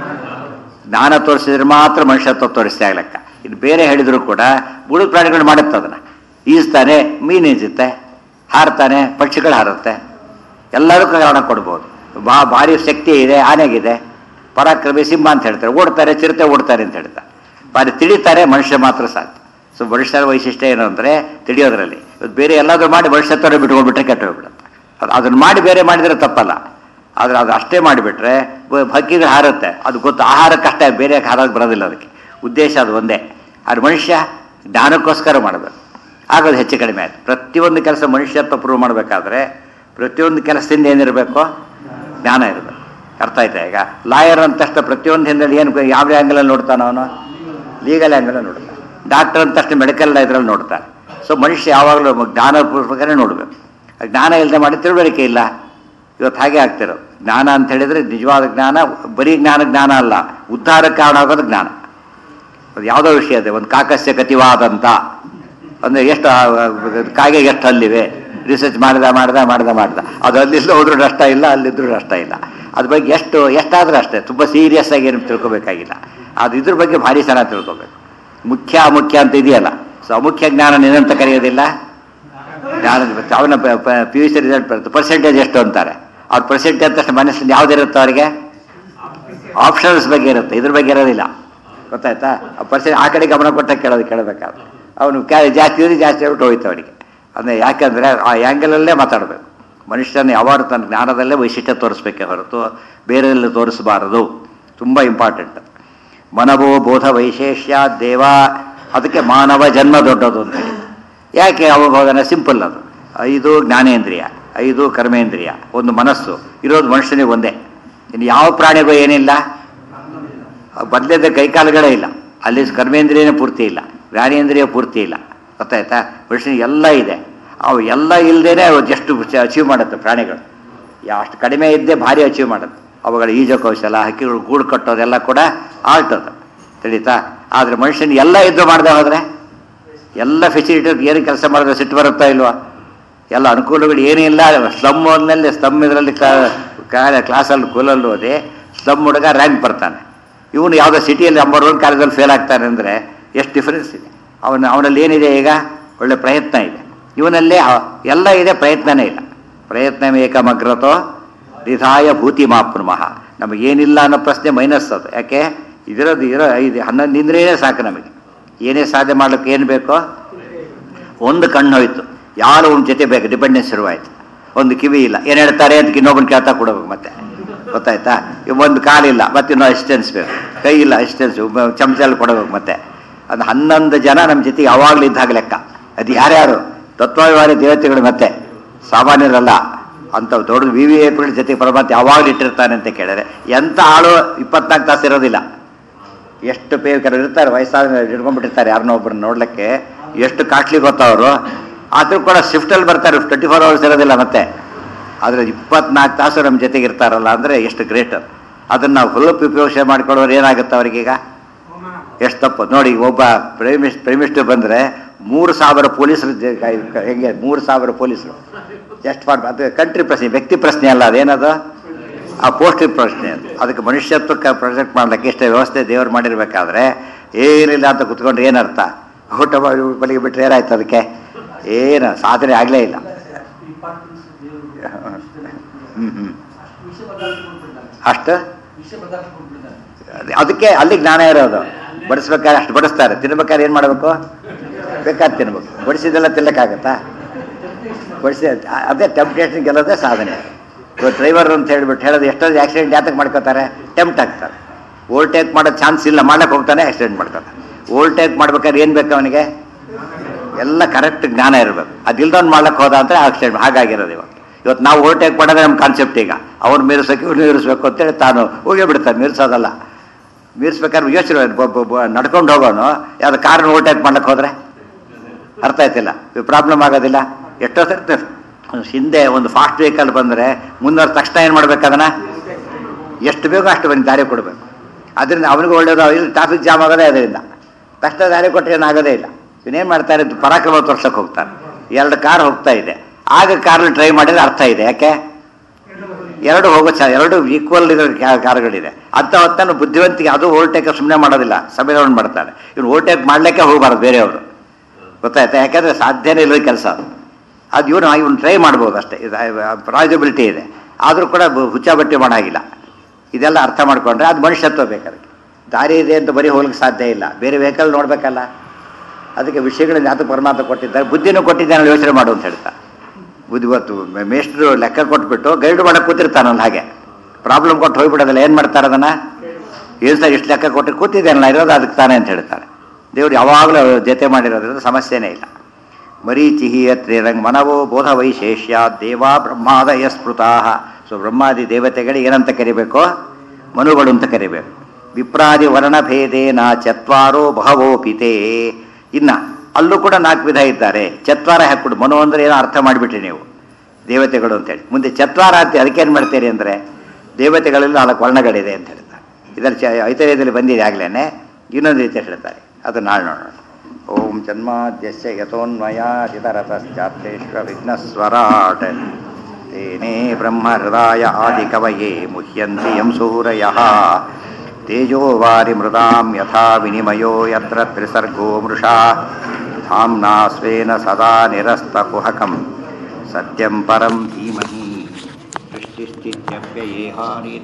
ಜ್ಞಾನ ತೋರಿಸಿದ್ರೆ ಮಾತ್ರ ಮನುಷ್ಯತ್ವ ತೋರಿಸ್ತಾ ಆಗ್ಲಕ್ಕ ಇದು ಬೇರೆ ಹೇಳಿದ್ರು ಕೂಡ ಉಳಿದ ಪ್ರಾಣಿಗಳು ಮಾಡುತ್ತೆ ಅದನ್ನ ಈಜ್ತಾನೆ ಮೀನು ಈಜುತ್ತೆ ಹಾರ್ತಾನೆ ಪಕ್ಷಿಗಳು ಹಾರುತ್ತೆ ಎಲ್ಲದಕ್ಕೂ ಕಾರಣ ಕೊಡ್ಬೋದು ಬಾ ಭಾರಿ ಶಕ್ತಿ ಇದೆ ಆನೆಗಿದೆ ಪರಾಕ್ರಮಿ ಸಿಂಹ ಅಂತ ಹೇಳ್ತಾರೆ ಓಡ್ತಾರೆ ಚಿರತೆ ಓಡ್ತಾರೆ ಅಂತ ಹೇಳ್ತಾರೆ ಭಾರಿ ತಿಳಿತಾರೆ ಮನುಷ್ಯ ಮಾತ್ರ ಸಾಧ್ಯ ಸೊ ಮನುಷ್ಯರ ವೈಶಿಷ್ಟ್ಯ ಏನು ಅಂದರೆ ತಿಳಿಯೋದ್ರಲ್ಲಿ ಇವತ್ತು ಬೇರೆ ಎಲ್ಲಾದರೂ ಮಾಡಿ ಮನುಷ್ಯತ್ವರ ಬಿಟ್ಕೊಂಡ್ಬಿಟ್ರೆ ಕೆಟ್ಟು ಹೋಗ್ಬಿಡುತ್ತೆ ಅದು ಅದನ್ನು ಮಾಡಿ ಬೇರೆ ಮಾಡಿದರೆ ತಪ್ಪಲ್ಲ ಆದರೆ ಅದು ಅಷ್ಟೇ ಮಾಡಿಬಿಟ್ರೆ ಹಕ್ಕಿಗಳು ಹಾರುತ್ತೆ ಅದು ಗೊತ್ತು ಆಹಾರಕ್ಕಷ್ಟೇ ಬೇರೆ ಹಾರೋದು ಬರೋದಿಲ್ಲ ಅದಕ್ಕೆ ಉದ್ದೇಶ ಅದು ಒಂದೇ ಆದರೆ ಮನುಷ್ಯ ಜ್ಞಾನಕ್ಕೋಸ್ಕರ ಮಾಡಬೇಕು ಆಗೋದು ಹೆಚ್ಚು ಕಡಿಮೆ ಆಯ್ತು ಪ್ರತಿಯೊಂದು ಕೆಲಸ ಮನುಷ್ಯತ್ವ ಪ್ರೂವ್ ಮಾಡಬೇಕಾದ್ರೆ ಪ್ರತಿಯೊಂದು ಕೆಲಸದಿಂದ ಏನಿರಬೇಕು ಜ್ಞಾನ ಇರಬೇಕು ಅರ್ಥ ಆಯ್ತಾ ಈಗ ಲಾಯರ್ ಅಂತ ತಕ್ಷಣ ಪ್ರತಿಯೊಂದು ಹಿಂದಲ್ಲಿ ಏನು ಯಾವ ಆ್ಯಂಗಲಲ್ಲಿ ನೋಡ್ತಾನೆ ಅವನು ಲೀಗಲ್ ಆ್ಯಂಗಲಲ್ಲಿ ನೋಡ್ತಾನೆ ಡಾಕ್ಟರ್ ಅಂತ ತಕ್ಷಣ ಮೆಡಿಕಲ್ ಇದರಲ್ಲಿ ನೋಡ್ತಾನೆ ಸೊ ಮನುಷ್ಯ ಯಾವಾಗಲೂ ಜ್ಞಾನಪೂರ್ವಕನೇ ನೋಡಬೇಕು ಜ್ಞಾನ ಇಲ್ಲದೆ ಮಾಡಿ ತಿಳುವಳಿಕೆ ಇಲ್ಲ ಇವತ್ತು ಹಾಗೆ ಆಗ್ತಿರೋದು ಜ್ಞಾನ ಅಂತ ಹೇಳಿದರೆ ನಿಜವಾದ ಜ್ಞಾನ ಬರೀ ಜ್ಞಾನ ಜ್ಞಾನ ಅಲ್ಲ ಉದ್ಧಾರಕ್ಕೆ ಕಾರಣ ಆಗೋದು ಜ್ಞಾನ ಅದು ಯಾವುದೋ ವಿಷಯ ಇದೆ ಒಂದು ಕಾಕಸ್ಯ ಕತಿವಾದಂತ ಅಂದರೆ ಎಷ್ಟು ಕಾಗೆ ಎಷ್ಟು ಹಲ್ಲಿವೆ ರಿಸರ್ಚ್ ಮಾಡ್ದ ಮಾಡ್ದ ಮಾಡ್ದ ಮಾಡ್ದ ಅದು ಅಲ್ಲಿಂದ ಹೋದ್ರೂ ನಷ್ಟ ಇಲ್ಲ ಅಲ್ಲಿದ್ರೂ ನಷ್ಟ ಇಲ್ಲ ಅದ್ರ ಬಗ್ಗೆ ಎಷ್ಟು ಎಷ್ಟಾದರೂ ಅಷ್ಟೇ ತುಂಬ ಸೀರಿಯಸ್ ಆಗಿ ಏನು ತಿಳ್ಕೊಬೇಕಾಗಿಲ್ಲ ಅದು ಇದ್ರ ಬಗ್ಗೆ ಭಾರಿ ಚೆನ್ನಾಗಿ ತಿಳ್ಕೊಬೇಕು ಮುಖ್ಯ ಅಮುಖ್ಯ ಅಂತ ಇದೆಯಲ್ಲ ಸೊ ಅಮುಖ್ಯ ಜ್ಞಾನ ಏನಂತ ಕರೆಯೋದಿಲ್ಲ ಜ್ಞಾನದ ಬಗ್ಗೆ ಅವನ ಪಿ ಯು ಸಿ ರಿಸಲ್ಟ್ ಬರುತ್ತೆ ಪರ್ಸೆಂಟೇಜ್ ಎಷ್ಟು ಅಂತಾರೆ ಅವ್ರ ಪರ್ಸೆಂಟೇಜ್ ತಕ್ಷಣ ಮನಸ್ಸಲ್ಲಿ ಯಾವುದಿರುತ್ತೆ ಅವರಿಗೆ ಆಪ್ಷನ್ಸ್ ಬಗ್ಗೆ ಇರುತ್ತೆ ಇದ್ರ ಬಗ್ಗೆ ಇರೋದಿಲ್ಲ ಗೊತ್ತಾಯ್ತಾ ಆ ಪರ್ಸೆಂಟ್ ಆ ಕಡೆ ಗಮನ ಕೊಟ್ಟ ಕೇಳೋದು ಕೇಳಬೇಕಾದ್ರೆ ಅವನು ಕ್ಯಾ ಜಾಸ್ತಿ ಇದ್ರೆ ಜಾಸ್ತಿ ಆಗ್ಬಿಟ್ಟು ಹೋಯ್ತು ಅವನಿಗೆ ಅಂದರೆ ಯಾಕೆಂದರೆ ಆ ಆ್ಯಂಗಲಲ್ಲೇ ಮಾತಾಡಬೇಕು ಮನುಷ್ಯನ ಯಾವಾಗ ತನ್ನ ಜ್ಞಾನದಲ್ಲೇ ವೈಶಿಷ್ಟ್ಯ ತೋರಿಸ್ಬೇಕೇ ಹೊರತು ಬೇರೆಲ್ಲ ತೋರಿಸಬಾರದು ತುಂಬ ಇಂಪಾರ್ಟೆಂಟ್ ಮನವೋ ಬೋಧ ವೈಶೇಷ್ಯ ದೇವ ಅದಕ್ಕೆ ಮಾನವ ಜನ್ಮ ದೊಡ್ಡದು ಅಂತ ಹೇಳಿ ಯಾಕೆ ಅವಬೋಧನೆ ಸಿಂಪಲ್ ಅದು ಐದು ಜ್ಞಾನೇಂದ್ರಿಯ ಐದು ಕರ್ಮೇಂದ್ರಿಯ ಒಂದು ಮನಸ್ಸು ಇರೋದು ಮನುಷ್ಯನಿಗೆ ಒಂದೇ ಇನ್ನು ಯಾವ ಪ್ರಾಣಿಗೂ ಏನಿಲ್ಲ ಬದಲಿದ್ದ ಕೈಕಾಲುಗಳೇ ಇಲ್ಲ ಅಲ್ಲಿ ಕರ್ಮೇಂದ್ರಿಯನೇ ಪೂರ್ತಿ ಇಲ್ಲ ಜ್ಞಾನೇಂದ್ರಿಯ ಪೂರ್ತಿ ಇಲ್ಲ ಗೊತ್ತಾಯ್ತಾ ಮನುಷ್ಯನಿಗೆ ಎಲ್ಲ ಇದೆ ಅವು ಎಲ್ಲ ಇಲ್ಲದೇ ಎಷ್ಟು ಅಚೀವ್ ಮಾಡುತ್ತೆ ಪ್ರಾಣಿಗಳು ಅಷ್ಟು ಕಡಿಮೆ ಇದ್ದೇ ಭಾರಿ ಅಚೀವ್ ಮಾಡುತ್ತೆ ಅವುಗಳ ಈಜ ಕೌಶಲ ಹಕ್ಕಿಗಳು ಗೂಡು ಕಟ್ಟೋದೆಲ್ಲ ಕೂಡ ಆಗ್ತದೆ ತಿಳಿತಾ ಆದರೆ ಮನುಷ್ಯನ ಎಲ್ಲ ಇದ್ದು ಮಾಡದೆ ಹೋದರೆ ಎಲ್ಲ ಫೆಸಿಲಿಟಿ ಏನು ಕೆಲಸ ಮಾಡಿದ್ರೆ ಸಿಟ್ಟು ಬರುತ್ತಾ ಇಲ್ವಾ ಎಲ್ಲ ಅನುಕೂಲಗಳು ಏನಿಲ್ಲ ಸ್ಲಮ್ ಓದ್ನಲ್ಲಿ ಸ್ಲಮ್ ಇದರಲ್ಲಿ ಕ್ಲಾಸಲ್ಲಿ ಸ್ಕೂಲಲ್ಲಿ ಓದಿ ಸ್ಲಮ್ ಹುಡುಗ ರ್ಯಾಂಕ್ ಬರ್ತಾನೆ ಇವನು ಯಾವುದೋ ಸಿಟಿಯಲ್ಲಿ ನಂಬರ್ ಒನ್ ಕಾಲೇಜಲ್ಲಿ ಫೇಲ್ ಆಗ್ತಾನೆ ಅಂದರೆ ಎಷ್ಟು ಡಿಫರೆನ್ಸ್ ಇದೆ ಅವನ ಅವನಲ್ಲಿ ಏನಿದೆ ಈಗ ಒಳ್ಳೆ ಪ್ರಯತ್ನ ಇದೆ ಇವನಲ್ಲಿ ಎಲ್ಲ ಇದೆ ಪ್ರಯತ್ನನೇ ಇಲ್ಲ ಪ್ರಯತ್ನ ಏಕಮಗ್ರತೋ ನಿಧಾಯ ಭೂತಿ ಮಾಪ್ನುಮಃ ನಮಗೇನಿಲ್ಲ ಅನ್ನೋ ಪ್ರಶ್ನೆ ಮೈನಸ್ ಅದು ಯಾಕೆ ಇದಿರೋದು ಇರೋ ಐದು ಹನ್ನೊಂದು ಇಂದ್ರಿಯೇ ಸಾಕು ನಮಗೆ ಏನೇ ಸಾಧನೆ ಮಾಡ್ಲಿಕ್ಕೆ ಏನು ಬೇಕೋ ಒಂದು ಕಣ್ಣು ಹೋಯ್ತು ಯಾರು ಒಂದು ಜೊತೆ ಬೇಕು ಡಿಪೆಂಡೆನ್ಸ್ ಶುರುವಾಯಿತು ಒಂದು ಕಿವಿ ಇಲ್ಲ ಏನು ಹೇಳ್ತಾರೆ ಅಂತ ಇನ್ನೊಬ್ಬನ ಕೇಳ್ತಾ ಕೊಡಬೇಕು ಮತ್ತೆ ಗೊತ್ತಾಯ್ತಾ ಒಂದು ಕಾಲಿಲ್ಲ ಮತ್ತೆ ಇನ್ನೂ ಅಸಿಸ್ಟೆನ್ಸ್ ಬೇಕು ಕೈ ಇಲ್ಲ ಅಸಿಸ್ಟೆನ್ಸ್ ಚಮಚಲ್ಲಿ ಕೊಡಬೇಕು ಮತ್ತೆ ಅದು ಹನ್ನೊಂದು ಜನ ನಮ್ಮ ಜೊತೆಗೆ ಯಾವಾಗಲೂ ಇದ್ದಾಗ ಲೆಕ್ಕ ಅದು ಯಾರ್ಯಾರು ತತ್ವಾಭಿಮಾನಿ ದೇವತೆಗಳು ಮತ್ತೆ ಸಾಮಾನ್ಯರಲ್ಲ ಅಂತ ದೊಡ್ಡ ವಿ ವಿ ಐ ಪಿಗಳ ಜೊತೆ ಪರಮಾತ್ಮ ಯಾವಾಗಲೂ ಇಟ್ಟಿರ್ತಾನೆ ಅಂತ ಕೇಳಿದ್ರೆ ಎಂಥ ಆಳು ಇಪ್ಪತ್ನಾಲ್ಕು ತಾಸು ಇರೋದಿಲ್ಲ ಎಷ್ಟು ಪೇ ಕೆಲವರು ಇರ್ತಾರೆ ವಯಸ್ಸಾದ ಹಿಡ್ಕೊಂಡ್ಬಿಟ್ಟಿರ್ತಾರೆ ಯಾರನ್ನೋ ಒಬ್ಬರನ್ನ ನೋಡ್ಲಿಕ್ಕೆ ಎಷ್ಟು ಕಾಸ್ಟ್ಲಿ ಗೊತ್ತವರು ಆದರೂ ಕೂಡ ಶಿಫ್ಟಲ್ಲಿ ಬರ್ತಾರೆ ಟ್ವೆಂಟಿ ಫೋರ್ ಅವರ್ಸ್ ಇರೋದಿಲ್ಲ ಮತ್ತೆ ಆದರೆ ಇಪ್ಪತ್ನಾಲ್ಕು ತಾಸು ನಮ್ಮ ಜೊತೆಗೆ ಇರ್ತಾರಲ್ಲ ಅಂದರೆ ಎಷ್ಟು ಗ್ರೇಟ್ ಅದು ಅದನ್ನು ನಾವು ಫುಲ್ ಉಪಯೋಗ ಮಾಡ್ಕೊಳ್ಳೋರು ಏನಾಗುತ್ತೆ ಅವ್ರಿಗೀಗ ಎಷ್ಟು ತಪ್ಪು ನೋಡಿ ಒಬ್ಬ ಪ್ರೈಮ್ ಮಿನಿಸ್ ಪ್ರೈಮ್ ಮಿನಿಸ್ಟರ್ ಬಂದರೆ ಮೂರು ಸಾವಿರ ಪೊಲೀಸರು ಜ- ಕ- ಹೆಂಗೆ ಮೂರು ಸಾವಿರ ಪೊಲೀಸರು ಎಷ್ಟು ಮಾಡಿ ಅದು ಕಂಟ್ರಿ ಪ್ರಶ್ನೆ ವ್ಯಕ್ತಿ ಪ್ರಶ್ನೆ ಅಲ್ಲ ಅದೇನದು ಆ ಪೋಸ್ಟಿಗೆ ಪ್ರಶ್ನೆ ಅದು ಅದಕ್ಕೆ ಮನುಷ್ಯತ್ವಕ್ಕೆ ಪ್ರೊಜೆಕ್ಟ್ ಮಾಡ್ಲಿಕ್ಕೆ ಇಷ್ಟ ವ್ಯವಸ್ಥೆ ದೇವರು ಮಾಡಿರ್ಬೇಕಾದ್ರೆ ಏನಿಲ್ಲ ಅಂತ ಕುತ್ಕೊಂಡ್ರೆ ಏನರ್ಥ ಊಟ ಮಾಡಿ ಬಲಿಗೆ ಬಿಟ್ಟರೆ ಏನಾಯ್ತು ಅದಕ್ಕೆ ಏನು ಸಾಧನೆ ಆಗಲೇ ಇಲ್ಲ ಹ್ಞೂ ಹ್ಞೂ ಅಷ್ಟು ಅದ್- ಅದಕ್ಕೆ ಅಲ್ಲಿ ಜ್ಞಾನ ಇರೋದು ಬಡಿಸ್ಬೇಕಾದ್ರೆ ಅಷ್ಟು ಬಡಿಸ್ತಾರೆ ತಿನ್ಬೇಕಾದ್ರೆ ಏನು ಮಾಡಬೇಕು ಬೇಕಾದ್ರೆ ತಿನ್ಬೇಕು ಬಡಿಸಿದೆಲ್ಲ ತಿನ್ನಕ್ಕಾಗತ್ತಾ ಬಡಿಸಿ ಅದೇ ಟೆಂಪ್ಟೇಷನ್ ಗೆಲ್ಲೋದೇ ಸಾಧನೆ ಇವತ್ತು ಡ್ರೈವರ್ ಅಂತ ಹೇಳ್ಬಿಟ್ಟು ಹೇಳೋದು ಎಷ್ಟೊಂದು ಆಕ್ಸಿಡೆಂಟ್ ಯಾತಕ್ಕೆ ಮಾಡ್ಕೋತಾರೆ ಟೆಂಪ್ಟ್ ಆಗ್ತಾರೆ ಓವರ್ಟೇಕ್ ಮಾಡೋ ಚಾನ್ಸ್ ಇಲ್ಲ ಮಾಡಕ್ಕೆ ಹೋಗ್ತಾನೆ ಆಕ್ಸಿಡೆಂಟ್ ಮಾಡ್ತಾನೆ ಓವರ್ಟೇಕ್ ಮಾಡ್ಬೇಕಾದ್ರೆ ಏನು ಬೇಕು ಅವನಿಗೆ ಎಲ್ಲ ಕರೆಕ್ಟ್ ಜ್ಞಾನ ಇರಬೇಕು ಅದಿಲ್ದವ್ನು ಮಾಡ್ಲಕ್ಕೆ ಹೋದ ಅಂದರೆ ಆಕ್ಸಿಡೆಂಟ್ ಹಾಗಾಗಿರೋದು ಇವತ್ತು ಇವತ್ತು ನಾವು ಓವರ್ಟೇಕ್ ಮಾಡೋದೇ ನಮ್ಮ ಕಾನ್ಸೆಪ್ಟ್ ಈಗ ಅವ್ರು ಮೀರಿಸೋಕೆ ಇವ್ರು ಮೀರಿಸ್ಬೇಕು ಅಂತೇಳಿ ತಾನು ಹೋಗೇ ಬಿಡ್ತಾನೆ ಮೀರಿಸೋದಲ್ಲ ಮೀರಿಸ್ಬೇಕಾದ್ರೆ ಯೋಚನೆ ಬ- ಬ- ಬ- ನಡ್ಕೊಂಡು ಹೋಗೋನು ಯಾವ್ದು ಕಾರನ್ನ ಓವರ್ಟೇಕ್ ಮಾಡ್ಲಿಕ್ಕೆ ಹೋದ್ರೆ ಅರ್ಥ ಆಯ್ತಿಲ್ಲ ಪ್ರಾಬ್ಲಮ್ ಆಗೋದಿಲ್ಲ ಎಷ್ಟೋ ಸರ್ತಿ ಹಿಂದೆ ಒಂದು ಫಾಸ್ಟ್ ವೆಹಿಕಲ್ ಬಂದರೆ ಮುನ್ನೋರ್ ತಕ್ಷಣ ಏನು ಮಾಡ್ಬೇಕು ಅದನ್ನ ಎಷ್ಟು ಬೇಕೋ ಅಷ್ಟು ಬಂದು ದಾರಿ ಕೊಡಬೇಕು ಅದರಿಂದ ಅವನಿಗೆ ಒಳ್ಳೇದು ಇಲ್ಲಿ ಟ್ರಾಫಿಕ್ ಜಾಮ್ ಆಗೋದೇ ಅದರಿಂದ ತಕ್ಷಣ ದಾರಿ ಕೊಟ್ಟರೆ ಏನಾಗೋದೇ ಇಲ್ಲ ಇವನೇನು ಮಾಡ್ತಾರೆ ಪರಾಕ್ರಮ ತೋರ್ಸಕ್ಕೆ ಹೋಗ್ತಾನೆ ಎರಡು ಕಾರ್ ಹೋಗ್ತಾ ಇದೆ ಆಗ ಕಾರಲ್ಲಿ ಡ್ರೈವ್ ಮಾಡಿದ್ರೆ ಅರ್ಥ ಇದೆ ಯಾಕೆ ಎರಡು ಹೋಗೋ ಚ ಎರಡು ಈಕ್ವಲ್ ಇರೋ ಕ್ಯಾ- ಕಾರುಗಳಿದೆ ಅಂತ ಹೊತ್ತಾನು ಬುದ್ಧಿವಂತಿಗೆ ಅದು ಓವರ್ಟೇಕ್ ಸುಮ್ಮನೆ ಮಾಡೋದಿಲ್ಲ ಸಮಯವನ್ನು ಮಾಡ್ತಾರೆ ಇವ್ನು ಓವರ್ಟೇಕ್ ಮಾಡ್ಲಿಕ್ಕೆ ಹೋಗಬಾರ್ದು ಬೇರೆಯವರು ಗೊತ್ತಾಯ್ತಾ ಯಾಕಂದ್ರೆ ಸಾಧ್ಯನೇ ಇಲ್ಲದ ಕೆಲಸ ಅದು ಅದು ಇವನು ಇವನು ಟ್ರೈ ಮಾಡ್ಬೋದು ಅಷ್ಟೇ ಪ್ರಾಜಿಬಿಲಿಟಿ ಇದೆ ಆದರೂ ಕೂಡ ಬ- ಹುಚ್ಚ ಬಟ್ಟೆ ಮಾಡಾಗಿಲ್ಲ ಇದೆಲ್ಲ ಅರ್ಥ ಮಾಡ್ಕೊಂಡ್ರೆ ಅದು ಮನುಷ್ಯತ್ವ ಬೇಕಾದ್ರೆ ದಾರಿ ಇದೆ ಅಂತ ಬರೀ ಹೋಗ್ಲಿಕ್ಕೆ ಸಾಧ್ಯ ಇಲ್ಲ ಬೇರೆ ವೆಹಿಕಲ್ ನೋಡಬೇಕಲ್ಲ ಅದಕ್ಕೆ ವಿಷಯಗಳನ್ನ ಯಾತ ಪರಮಾತ್ಮ ಕೊಟ್ಟಿದ್ದಾರೆ ಬುದ್ಧಿನೂ ಕೊಟ್ಟಿದ್ದಾನೆ ಯೋಚನೆ ಮಾಡು ಅಂತ ಹೇಳ್ತಾ ಬುದ್ಧಿ ಇವತ್ತು ಮೇ- ಮೇಷ್ಟ್ರು ಲೆಕ್ಕ ಕೊಟ್ಬಿಟ್ಟು ಗೈಡ್ ಮಾಡಕ್ಕೆ ಕೂತಿರ್ತಾನಲ್ಲ ಹಾಗೆ ಪ್ರಾಬ್ಲಮ್ ಕೊಟ್ಟು ಹೋಗ್ಬಿಡೋದಿಲ್ಲ ಏನು ಮಾಡ್ತಾರೆ ಅದನ್ನ ಏನು ಸರ್ ಇಷ್ಟು ಲೆಕ್ಕ ಕೊಟ್ಟು ಕೂತಿದ್ದೇನಲ್ಲ ಇರೋದು ಅದಕ್ಕೆ ತಾನೇ ಅಂತ ಹೇಳ್ತಾರೆ ದೇವ್ರು ಯಾವಾಗಲೂ ಅವ್ರ ಜೊತೆ ಮಾಡಿರೋದ್ರಿಂದ ಸಮಸ್ಯೆನೇ ಇಲ್ಲ ಮರೀಚಿಹಿ ತ್ರಿರಂಗ್ ಮನವೋ ಬೋಧ ವೈಶೇಷ್ಯ ದೇವಾ ಬ್ರಹ್ಮಾದಯ ಸ್ಮೃತಾ ಸೊ ಬ್ರಹ್ಮಾದಿ ದೇವತೆಗಳಿಗೆ ಏನಂತ ಕರಿಬೇಕು ಮನುಗಳು ಅಂತ ಕರಿಬೇಕು ವಿಪ್ರಾದಿ ವರ್ಣಭೇದೇನ ಚತ್ವಾರೋ ಬಹವೋಪಿತೇ ಇನ್ನ ಅಲ್ಲೂ ಕೂಡ ನಾಲ್ಕು ವಿಧ ಇದ್ದಾರೆ ಚತ್ವಾರ ಹಾಕ್ಬಿಡು ಮನು ಅಂದ್ರೆ ಏನೋ ಅರ್ಥ ಮಾಡಿಬಿಟ್ರಿ ನೀವು ದೇವತೆಗಳು ಅಂತೇಳಿ ಮುಂದೆ ಚತ್ವಾರ ಅಂತ ಅದಕ್ಕೆ ಏನು ಮಾಡ್ತೀರಿ ಅಂದರೆ ದೇವತೆಗಳಲ್ಲಿ ನಾಲ್ಕು ವರ್ಣಗಳಿದೆ ಅಂತ ಹೇಳ್ತಾರೆ ಇದರ ಚ ಐತರ್ಯದಲ್ಲಿ ಬಂದಿದೆ ಆಗ್ಲೇ ಇನ್ನೊಂದು ರೀತಿ ಹೇಳ್ತಾರೆ ಅದು ನಾಳೆ ನೋಡೋಣ ಓಂ ಜನ್ಮಾದ್ಯಸ್ಯ ಯಥೋನ್ಮಯಾದಿತರತಶ್ಚಾತ್ರೇಶ್ವ ವಿಘ್ನಸ್ವರಾಟ್ ತೇನೇ ಬ್ರಹ್ಮಹೃದಾಯ ಆದಿಕವಯೇ ಮುಹ್ಯಂತಿ ಯಂ ಸೂರಯಃ ತೇಜೋ ವಾರಿ ಮೃದಾಂ ಯಥಾ ವಿನಿಮಯೋ ಯತ್ರ ತ್ರಿಸರ್ಗೋ ಮೃಷಾ ಧಾಮ್ನಾ ಸ್ವೇನ ಸದಾ ನಿರಸ್ತಕುಹಕಂ ಸತ್ಯಂ ಪರಂ ಧೀಮಹಿ ಸೃಷ್ಟಿಸ್ಥಿತ್ಯಪ್ಯಯೇಹಾನಿ